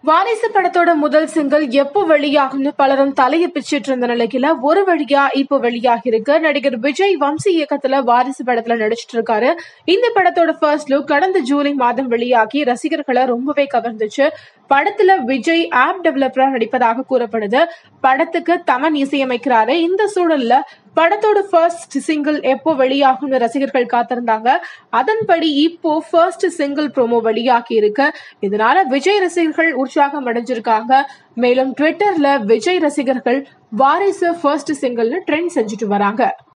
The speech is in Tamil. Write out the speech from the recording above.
வாரிசு படத்தோட முதல் சிங்கிள் எப்போ வெளியாகும்னு பலரும் தலையை பிச்சிட்டு இருந்த நிலையில ஒரு வழியா இப்போ வெளியாகி இருக்கு நடிகர் விஜய் வம்சி இயக்கத்துல வாரிசு படத்துல நடிச்சிட்டு இருக்காரு இந்த படத்தோட ஃபர்ஸ்ட் லுக் கடந்த ஜூலை மாதம் வெளியாகி ரசிகர்களை ரொம்பவே கவர்ந்துச்சு படத்துல விஜய் ஆப் டெவலப்பரா நடிப்பதாக கூறப்படுது படத்துக்கு தமன் இசையமைக்கிறாரு இந்த சூழல்ல படத்தோட ஃபர்ஸ்ட் சிங்கிள் எப்போ வெளியாகும்னு ரசிகர்கள் காத்திருந்தாங்க அதன்படி இப்போ ஃபர்ஸ்ட் சிங்கிள் ப்ரோமோ வெளியாகி இருக்கு இதனால விஜய் ரசிகர்கள் உற்சாகம் அடைஞ்சிருக்காங்க மேலும் ட்விட்டர்ல விஜய் ரசிகர்கள் வாரிசு ஃபர்ஸ்ட் சிங்கிள்னு ட்ரெண்ட் செஞ்சுட்டு வராங்க